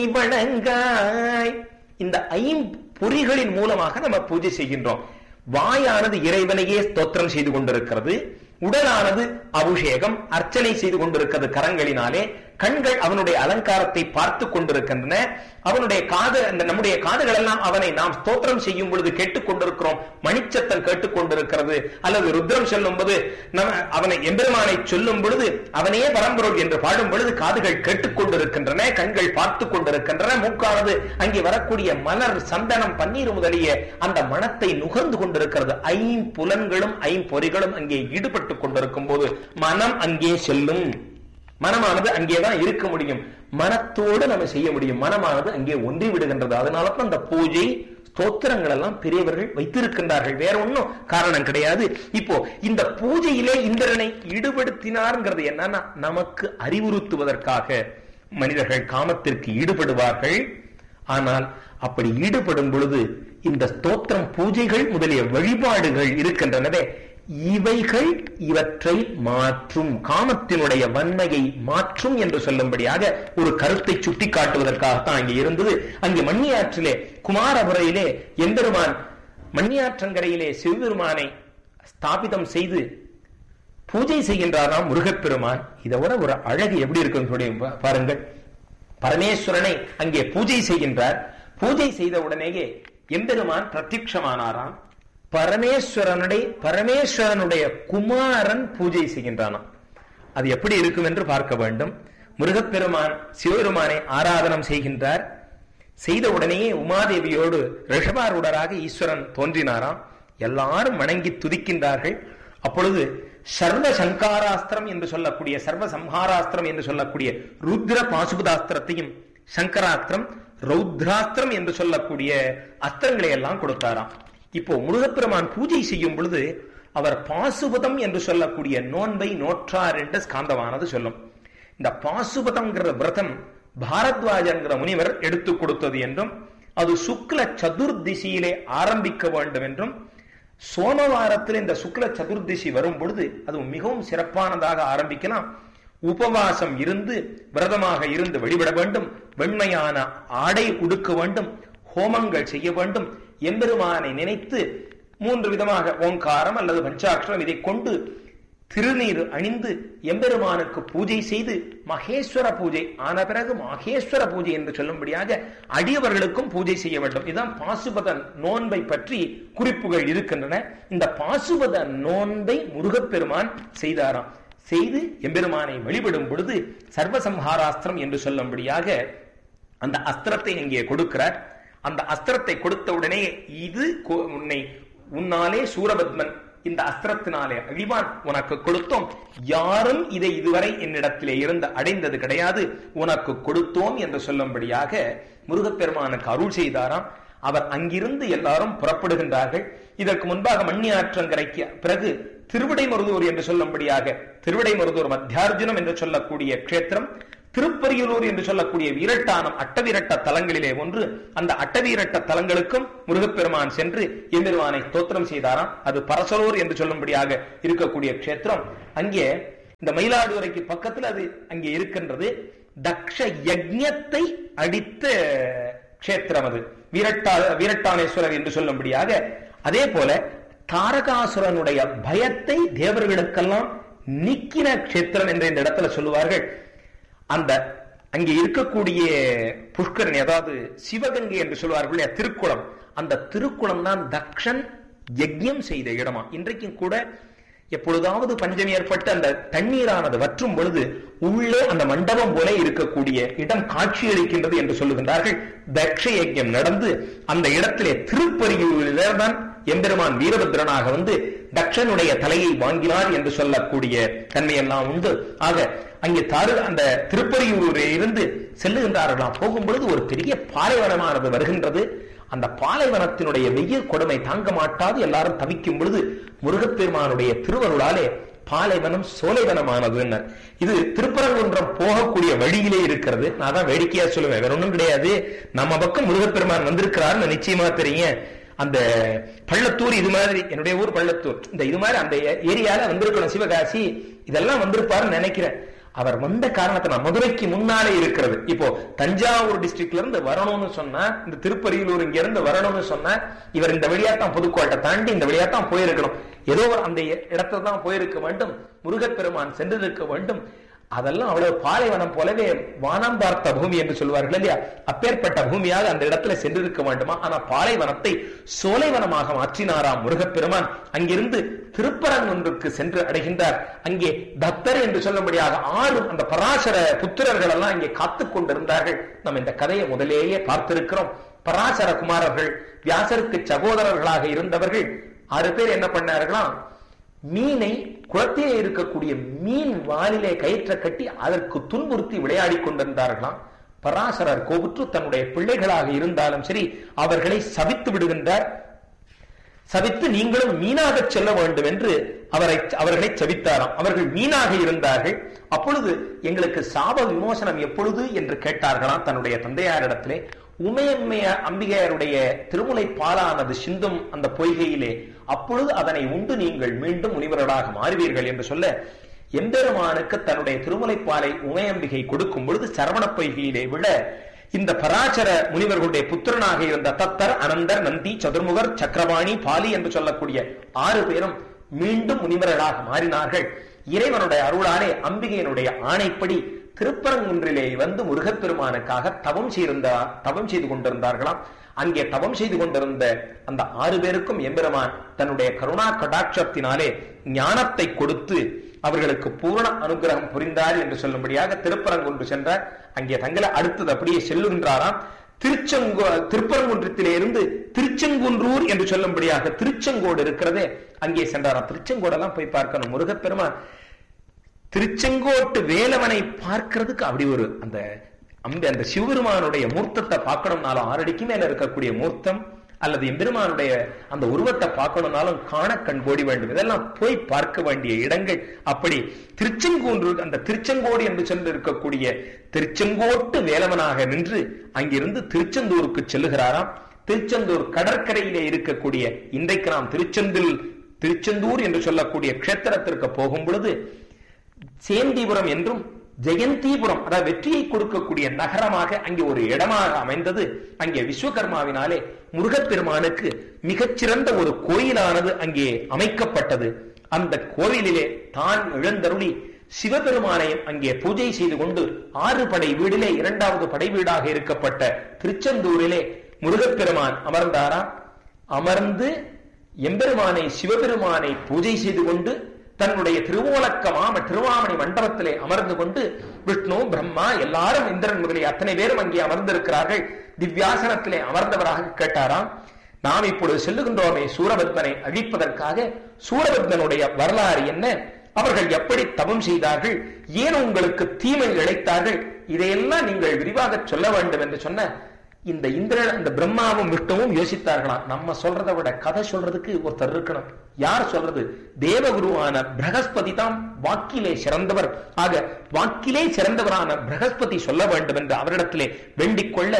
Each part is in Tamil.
வணங்காய் இந்த ஐம்பொறிகளின் மூலமாக நம்ம பூஜை செய்கின்றோம் வாயானது இறைவனையே ஸ்தோத்திரம் செய்து கொண்டிருக்கிறது உடலானது அபிஷேகம் அர்ச்சனை செய்து கொண்டிருக்கிறது கரங்களினாலே கண்கள் அவனுடைய அலங்காரத்தை பார்த்து கொண்டிருக்கின்றன அவனுடைய காது அந்த நம்முடைய காதுகள் எல்லாம் அவனை நாம் ஸ்தோத்திரம் செய்யும் பொழுது கேட்டுக் கொண்டிருக்கிறோம் மணிச்சத்தம் கேட்டுக் கொண்டிருக்கிறது அல்லது ருத்ரம் சொல்லும் போது நம்ம அவனை எம்பெருமானை சொல்லும் பொழுது அவனே பரம்பொருள் என்று பாடும் பொழுது காதுகள் கேட்டுக் கொண்டிருக்கின்றன கண்கள் பார்த்து கொண்டிருக்கின்றன மூக்கானது அங்கே வரக்கூடிய மலர் சந்தனம் பன்னீர் முதலிய அந்த மனத்தை நுகர்ந்து கொண்டிருக்கிறது ஐம்புலன்களும் ஐம்பொறிகளும் அங்கே ஈடுபட்டுக் கொண்டிருக்கும் போது மனம் அங்கே செல்லும் மனமானது அங்கேதான் இருக்க முடியும் மனத்தோடு நம்ம செய்ய முடியும் மனமானது அங்கே ஒன்றி விடுகின்றது அதனால தான் அந்த பூஜை ஸ்தோத்திரங்கள் எல்லாம் பெரியவர்கள் வைத்திருக்கின்றார்கள் வேற ஒன்றும் காரணம் கிடையாது இப்போ இந்த பூஜையிலே இந்திரனை ஈடுபடுத்தினார்ங்கிறது என்னன்னா நமக்கு அறிவுறுத்துவதற்காக மனிதர்கள் காமத்திற்கு ஈடுபடுவார்கள் ஆனால் அப்படி ஈடுபடும் பொழுது இந்த ஸ்தோத்திரம் பூஜைகள் முதலிய வழிபாடுகள் இருக்கின்றனவே இவைகள் இவற்றை மாற்றும் காமத்தினுடைய வன்மையை மாற்றும் என்று சொல்லும்படியாக ஒரு கருத்தை சுட்டி காட்டுவதற்காகத்தான் அங்கே இருந்தது அங்கே மண்ணியாற்றிலே குமாரபுரையிலே எம்பெருமான் மண்ணியாற்றங்கரையிலே சிவபெருமானை ஸ்தாபிதம் செய்து பூஜை செய்கின்றாராம் முருகப்பெருமான் இதை விட ஒரு அழகு எப்படி இருக்குன்னு சொல்லி பா- பாருங்கள் பரமேஸ்வரனை அங்கே பூஜை செய்கின்றார் பூஜை செய்த உடனேயே எம்பெருமான் பிரத்யக்ஷமானாராம் பரமேஸ்வரனுடைய பரமேஸ்வரனுடைய குமாரன் பூஜை செய்கின்றானாம் அது எப்படி இருக்கும் என்று பார்க்க வேண்டும் முருகப்பெருமான் சிவபெருமானை ஆராதனம் செய்கின்றார் செய்த உடனேயே உமாதேவியோடு ரிஷபாரூடராக ஈஸ்வரன் தோன்றினாராம் எல்லாரும் வணங்கி துதிக்கின்றார்கள் அப்பொழுது சர்வ சங்காராஸ்திரம் என்று சொல்லக்கூடிய சர்வ சம்ஹாராஸ்திரம் என்று சொல்லக்கூடிய ருத்ர பாசுபதாஸ்திரத்தையும் சங்கராஸ்திரம் ரௌத்ராஸ்திரம் என்று சொல்லக்கூடிய அஸ்திரங்களை எல்லாம் கொடுத்தாராம் இப்போ முருகப்பெருமான் பூஜை செய்யும் பொழுது அவர் பாசுபதம் என்று சொல்லக்கூடிய நோன்பை நோற்றார் என்று ஸ்காந்தமானது சொல்லும் இந்த பாசுபதம்ங்கிற விரதம் பாரத்வாஜங்கிற முனிவர் எடுத்துக் கொடுத்தது என்றும் அது சுக்ல சதுர்திசியிலே ஆரம்பிக்க வேண்டும் என்றும் சோமவாரத்தில் இந்த சுக்ல சதுர்திசி வரும் பொழுது அது மிகவும் சிறப்பானதாக ஆரம்பிக்கலாம் உபவாசம் இருந்து விரதமாக இருந்து வழிபட வேண்டும் வெண்மையான ஆடை உடுக்க வேண்டும் ஹோமங்கள் செய்ய வேண்டும் எம்பெருமானை நினைத்து மூன்று விதமாக ஓங்காரம் அல்லது பஞ்சாட்சரம் இதை கொண்டு திருநீர் அணிந்து எம்பெருமானுக்கு பூஜை செய்து மகேஸ்வர பூஜை ஆன பிறகு மகேஸ்வர பூஜை என்று சொல்லும்படியாக அடியவர்களுக்கும் பூஜை செய்ய வேண்டும் இதுதான் பாசுபத நோன்பை பற்றி குறிப்புகள் இருக்கின்றன இந்த பாசுபத நோன்பை முருகப்பெருமான் செய்தாராம் செய்து எம்பெருமானை வழிபடும் பொழுது சர்வசம்ஹாராஸ்திரம் என்று சொல்லும்படியாக அந்த அஸ்திரத்தை இங்கே கொடுக்கிறார் அந்த அஸ்திரத்தை கொடுத்த உடனே இது கோ- உன்னை உன்னாலே சூரபத்மன் இந்த அஸ்திரத்தினாலே அழிவான் உனக்கு கொடுத்தோம் யாரும் இதை இதுவரை என்னிடத்திலே இருந்து அடைந்தது கிடையாது உனக்கு கொடுத்தோம் என்று சொல்லும்படியாக முருகப்பெருமானுக்கு அருள் செய்தாராம் அவர் அங்கிருந்து எல்லாரும் புறப்படுகின்றார்கள் இதற்கு முன்பாக மண்ணியாற்றங்கரைக்கு பிறகு திருவிடைமருதூர் என்று சொல்லும்படியாக திருவிடைமருதூர் மத்தியார்ஜுனம் என்று சொல்லக்கூடிய க்ஷேத்திரம் திருப்பரியூர் என்று சொல்லக்கூடிய வீரட்டானம் அட்டவீரட்ட தலங்களிலே ஒன்று அந்த அட்டவீரட்ட தலங்களுக்கும் முருகப்பெருமான் சென்று எம்பெருமானை ஸ்தோத்திரம் செய்தாராம் அது பரசலூர் என்று சொல்லும்படியாக இருக்கக்கூடிய க்ஷேத்திரம் அங்கே இந்த மயிலாடுதுறைக்கு பக்கத்தில் அது அங்கே இருக்கின்றது தக்ஷ யஜ்ஞத்தை அடித்த க்ஷேத்திரம் அது வீரட்டா வீரட்டானேஸ்வரர் என்று சொல்லும்படியாக அதே போல தாரகாசுரனுடைய பயத்தை தேவர்களுக்கெல்லாம் நீக்கின க்ஷேத்திரம் என்று இந்த இடத்துல சொல்லுவார்கள் அந்த அங்கே இருக்கக்கூடிய புஷ்கரணி அதாவது சிவகங்கை என்று சொல்வார்கள் இல்லையா, திருக்குளம் அந்த திருக்குளம் தான் தக்ஷன் யஜ்யம் செய்த இடமா இன்றைக்கும் கூட எப்பொழுதாவது பஞ்சம் ஏற்பட்டு அந்த தண்ணீரானது வற்றும் பொழுது உள்ளே அந்த மண்டபம் போல இருக்கக்கூடிய இடம் காட்சியளிக்கின்றது என்று சொல்லுகின்றார்கள் தக்ஷ யஜ்யம் நடந்து அந்த இடத்திலே திருப்பரியூரிலே தான் எம்பெருமான் வீரபத்ரனாக வந்து தக்ஷனுடைய தலையை வாங்கினார் என்று சொல்லக்கூடிய தன்மையெல்லாம் உண்டு ஆக அங்கே தாரு அந்த திருப்பரியூரில் இருந்து செல்லுகின்றார்களாம் போகும் பொழுது ஒரு பெரிய பாலைவனமானது வருகின்றது அந்த பாலைவனத்தினுடைய வெயில் கொடுமை தாங்க மாட்டாது எல்லாரும் தவிக்கும் பொழுது முருகப்பெருமானுடைய திருவருளாலே பாலைவனம் சோலைவனமானது இது திருப்பரங்குன்றம் போகக்கூடிய வழியிலே இருக்கிறது நான் தான் வேடிக்கையா சொல்லுவேன் வேற ஒண்ணும் கிடையாது நம்ம பக்கம் முருகப்பெருமான் வந்திருக்கிறாருன்னு நிச்சயமா தெரியும் அந்த பள்ளத்தூர் இது மாதிரி என்னுடைய ஊர் பள்ளத்தூர் இந்த இது மாதிரி அந்த ஏரியால வந்திருக்கணும் சிவகாசி இதெல்லாம் வந்திருப்பாருன்னு நினைக்கிறேன் அவர் வந்த காரணத்தினால் மதுரைக்கு முன்னாலே இருக்கிறது இப்போ தஞ்சாவூர் டிஸ்ட்ரிக்ட்ல இருந்து வரணும்னு சொன்னா இந்த திருப்பரியிலூர் இங்க இருந்து வரணும்னு சொன்னா இவர் இந்த வழியாத்தான் புதுக்கோட்டை தாண்டி இந்த வழியாத்தான் போயிருக்கணும் ஏதோ ஒரு அந்த இடத்துல தான் போயிருக்க வேண்டும் முருகப்பெருமான் சென்றிருக்க வேண்டும் அதெல்லாம் அவ்வளவு பாலைவனம் போலவே வானம் பார்த்த பூமி என்று சொல்வார்கள் இல்லையா அப்பேற்பட்ட பூமியாக அந்த இடத்துல சென்றிருக்க வேண்டுமா ஆனா பாலைவனத்தை சோலைவனமாக மாற்றினாராம் முருகப்பெருமான் அங்கிருந்து திருப்பரங்குன்றுக்கு சென்று அடைகின்றார் அங்கே தத்தர் என்று சொல்லும்படியாக ஆறு அந்த பராசர புத்திரர்கள் எல்லாம் இங்கே காத்துக் கொண்டிருந்தார்கள் நம்ம இந்த கதையை முதலேயே பார்த்திருக்கிறோம் பராசர குமாரர்கள் வியாசருக்கு சகோதரர்களாக இருந்தவர்கள் ஆறு பேர் என்ன பண்ணார்களாம் மீனை குளத்திலே இருக்கக்கூடிய மீன் வாலிலே கயிற்ற கட்டி அதற்கு துன்புறுத்தி விளையாடி கொண்டிருந்தார்களாம் பராசரர் கோபுற்று தன்னுடைய பிள்ளைகளாக இருந்தாலும் சரி அவர்களை சபித்து விடுகின்றார் சபித்து நீங்களும் மீனாக செல்ல வேண்டும் என்று அவரை அவர்களை சபித்தாராம் அவர்கள் மீனாக இருந்தார்கள் அப்பொழுது எங்களுக்கு சாப விமோசனம் எப்பொழுது என்று கேட்டார்களாம் தன்னுடைய தந்தையாரிடத்திலே உமையம்மைய அம்பிகையருடைய திருமுலை பாலானது சிந்தும் அந்த பொய்கையிலே அப்பொழுது அதனை உண்டு நீங்கள் மீண்டும் முனிவர்களாக மாறுவீர்கள் என்று சொல்ல எம்பெருமானுக்கு தன்னுடைய திருமுலைப்பாலை உமையம்பிகை கொடுக்கும் பொழுது சரவண பொய்கையிலே விட இந்த பராசர முனிவர்களுடைய புத்திரனாக இருந்த தத்தர் அனந்தர் நந்தி சதுர்முகர் சக்கரபாணி பாலி என்று சொல்லக்கூடிய ஆறு பேரும் மீண்டும் முனிவர்களாக மாறினார்கள் இறைவனுடைய அருளாலே அம்பிகையினுடைய ஆணைப்படி திருப்பரங்குன்றிலே வந்து முருகப்பெருமானுக்காக தவம் செய்திருந்தார் தவம் செய்து கொண்டிருந்தார்களாம் அங்கே தவம் செய்து கொண்டிருந்த அந்த ஆறு பேருக்கும் எம்பெருமான் தன்னுடைய கருணா கடாட்சத்தினாலே ஞானத்தை கொடுத்து அவர்களுக்கு பூரண அனுகிரகம் புரிந்தார் என்று சொல்லும்படியாக திருப்பரங்குன்று சென்றார் அங்கே தங்களை அடுத்தது அப்படியே செல்லுகின்றாராம் திருச்செங்கோ திருப்பரங்குன்றத்திலே இருந்து திருச்செங்குன்றூர் என்று சொல்லும்படியாக திருச்செங்கோடு இருக்கிறதே அங்கே சென்றாராம் திருச்செங்கோடெல்லாம் போய் பார்க்கணும் முருகப்பெருமான் திருச்செங்கோட்டு வேலவனை பார்க்கிறதுக்கு அப்படி ஒரு அந்த அந்த அந்த சிவபெருமானுடைய மூர்த்தத்தை பார்க்கணும்னாலும் ஆறடிக்கு மேல இருக்கக்கூடிய மூர்த்தம் அல்லது எம்பெருமானுடைய அந்த உருவத்தை பார்க்கணும்னாலும் காண கண் கோடி வேண்டும் இதெல்லாம் போய் பார்க்க வேண்டிய இடங்கள் அப்படி திருச்செங்கோன்று அந்த திருச்செங்கோடு என்று சொல்லி இருக்கக்கூடிய திருச்செங்கோட்டு வேலவனாக நின்று அங்கிருந்து திருச்செந்தூருக்கு செல்லுகிறாராம் திருச்செந்தூர் கடற்கரையிலே இருக்கக்கூடிய இன்றைக்கு நாம் திருச்செந்தில் திருச்செந்தூர் என்று சொல்லக்கூடிய கஷேத்திரத்திற்கு போகும் பொழுது சேந்திபுரம் என்றும் ஜெயந்திபுரம் அதாவது வெற்றியை கொடுக்கக்கூடிய நகரமாக அங்கே ஒரு இடமாக அமைந்தது அங்கே விஸ்வகர்மாவினாலே முருகப்பெருமானுக்கு மிகச்சிறந்த ஒரு கோயிலானது அங்கே அமைக்கப்பட்டது அந்த கோவிலிலே தான் எழுந்தருளி சிவபெருமானையும் அங்கே பூஜை செய்து கொண்டு ஆறு படை வீடிலே இரண்டாவது படை வீடாக இருக்கப்பட்ட திருச்செந்தூரிலே முருகப்பெருமான் அமர்ந்தாரா அமர்ந்து எம்பெருமானை சிவபெருமானை பூஜை செய்து கொண்டு தன்னுடைய திருவோலக்க மாம திருவாமணி மண்டபத்திலே அமர்ந்து கொண்டு விஷ்ணு பிரம்மா எல்லாரும் இந்திரன் முதலிய அத்தனை பேரும் அங்கே அமர்ந்திருக்கிறார்கள் திவ்யாசனத்திலே அமர்ந்தவராக கேட்டாராம் நாம் இப்பொழுது செல்லுகின்றோமே சூரபத்மனை அழிப்பதற்காக சூரபத்மனுடைய வரலாறு என்ன அவர்கள் எப்படி தவம் செய்தார்கள் ஏன் உங்களுக்கு தீமை இழைத்தார்கள் இதையெல்லாம் நீங்கள் விரிவாக சொல்ல வேண்டும் என்று சொன்ன இந்த இந்திரன் அந்த பிரம்மாவும் விஷ்ணுவும் யோசித்தார்களாம் நம்ம சொல்றதை விட கதை சொல்றதுக்கு ஒருத்தர் இருக்கணும் யார் சொல்றது தேவகுருவான பிரகஸ்பதி தான் வாக்கிலே சிறந்தவர் ஆக வாக்கிலே சிறந்தவரான பிரகஸ்பதி சொல்ல வேண்டும் என்று அவரிடத்திலே வேண்டிக் கொள்ள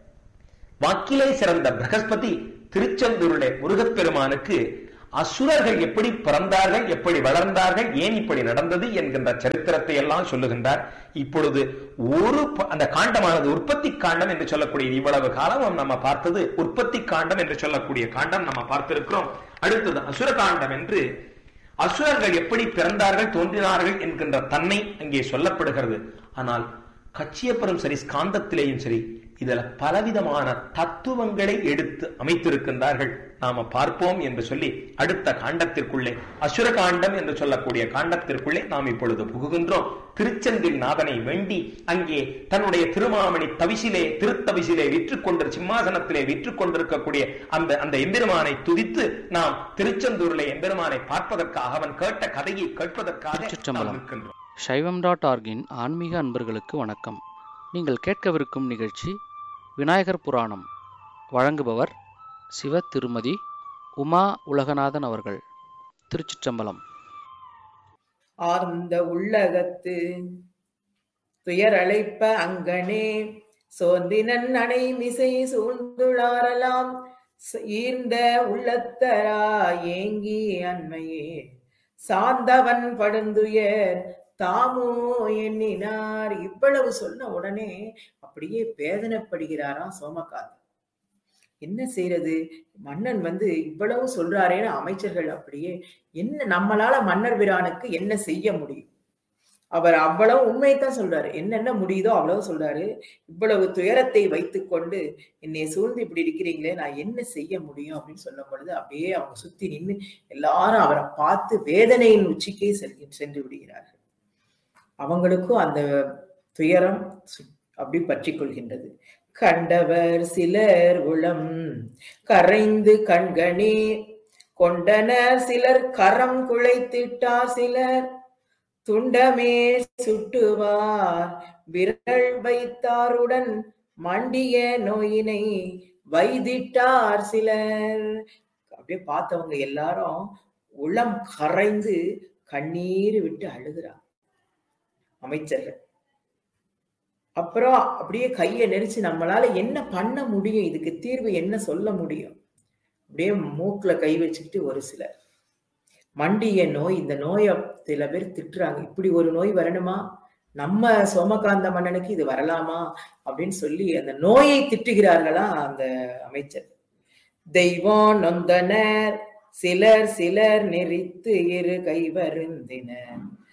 வாக்கிலே சிறந்த பிரகஸ்பதி திருச்செந்தூரிலே முருகப்பெருமானுக்கு அசுரர்கள் எப்படி பிறந்தார்கள் எப்படி வளர்ந்தார்கள் ஏன் இப்படி நடந்தது என்கின்ற சரித்திரத்தை எல்லாம் சொல்லுகின்றார் இப்பொழுது ஒரு அந்த காண்டமானது உற்பத்தி காண்டம் என்று சொல்லக்கூடிய இவ்வளவு காலம் நம்ம பார்த்தது உற்பத்தி காண்டம் என்று சொல்லக்கூடிய காண்டம் நம்ம பார்த்திருக்கிறோம் அடுத்தது அசுர காண்டம் என்று அசுரர்கள் எப்படி பிறந்தார்கள் தோன்றினார்கள் என்கின்ற தன்மை அங்கே சொல்லப்படுகிறது ஆனால் கச்சியப்பரும் சரி ஸ்காந்தத்திலேயும் சரி இதுல பலவிதமான தத்துவங்களை எடுத்து அமைத்திருக்கின்றார்கள் நாம பார்ப்போம் என்று சொல்லி அடுத்த காண்டத்திற்குள்ளே அசுர காண்டம் என்று சொல்லக்கூடிய காண்டத்திற்குள்ளே நாம் இப்பொழுது புகுகின்றோம் திருச்செந்தில் நாதனை வேண்டி அங்கே தன்னுடைய திருமாமணி தவிசிலே திருத்தவிசிலே விற்று கொண்டு சிம்மாசனத்திலே விற்று கொண்டிருக்கக்கூடிய அந்த அந்த எம்பெருமானை துதித்து நாம் திருச்செந்தூரிலே எம்பெருமானை பார்ப்பதற்காக அவன் கேட்ட கதையை கேட்பதற்காக நாம் இருக்கின்றோம் சைவம் டாட் ஆர்கின் ஆன்மீக அன்பர்களுக்கு வணக்கம் நீங்கள் கேட்கவிருக்கும் நிகழ்ச்சி விநாயகர் புராணம் வழங்குபவர் சிவ திருமதி உமா உலகநாதன் அவர்கள் திருச்சிற்றம்பலம் ஆர்ந்த உள்ளகத்து துயரழைப்ப அங்கனே சோர்ந்தினன் அணை மிசை சூழ்ந்துளாரலாம் ஈர்ந்த உள்ளத்தரா ஏங்கி அண்மையே சார்ந்தவன் படுந்துயர் தாமோ எண்ணினார் இவ்வளவு சொன்ன உடனே அப்படியே வேதனைப்படுகிறாராம் சோமகாந்தன் என்ன செய்யறது மன்னன் வந்து இவ்வளவு சொல்றாரேன்னு அமைச்சர்கள் அப்படியே என்ன நம்மளால மன்னர் பிரானுக்கு என்ன செய்ய முடியும் அவர் அவ்வளவு உண்மையைத்தான் சொல்றாரு என்னென்ன முடியுதோ அவ்வளவு சொல்றாரு இவ்வளவு துயரத்தை வைத்துக்கொண்டு என்னை சூழ்ந்து இப்படி இருக்கிறீங்களே நான் என்ன செய்ய முடியும் அப்படின்னு சொல்லும் பொழுது அப்படியே அவங்க சுத்தி நின்று எல்லாரும் அவரை பார்த்து வேதனையின் உச்சிக்கே செல்கி சென்று விடுகிறார்கள் அவங்களுக்கும் அந்த துயரம் சு- அப்படி பற்றி கொள்கின்றது கண்டவர் சிலர் உளம் கரைந்து கண்கணே கொண்டனர் சிலர் கரம் குழைத்திட்டார் சிலர் துண்டமே சுட்டுவார் விரல் வைத்தாருடன் மண்டிய நோயினை வைதிட்டார் சிலர் அப்படியே பார்த்தவங்க எல்லாரும் உளம் கரைந்து கண்ணீர் விட்டு அழுகிறார் அமைச்சர்கள் அப்புறம் அப்படியே கையை நெரிச்சு நம்மளால என்ன பண்ண முடியும் இதுக்கு தீர்வு என்ன சொல்ல முடியும் அப்படியே மூக்குல கை வச்சுக்கிட்டு ஒரு சிலர் மண்டிய நோய் இந்த நோயை சில பேர் திட்டுறாங்க இப்படி ஒரு நோய் வரணுமா நம்ம சோமகாந்த மன்னனுக்கு இது வரலாமா அப்படின்னு சொல்லி அந்த நோயை திட்டுகிறார்களா அந்த அமைச்சர் தெய்வம் நொந்தனர் சிலர் சிலர் நெறித்து இரு கைவருந்தினர்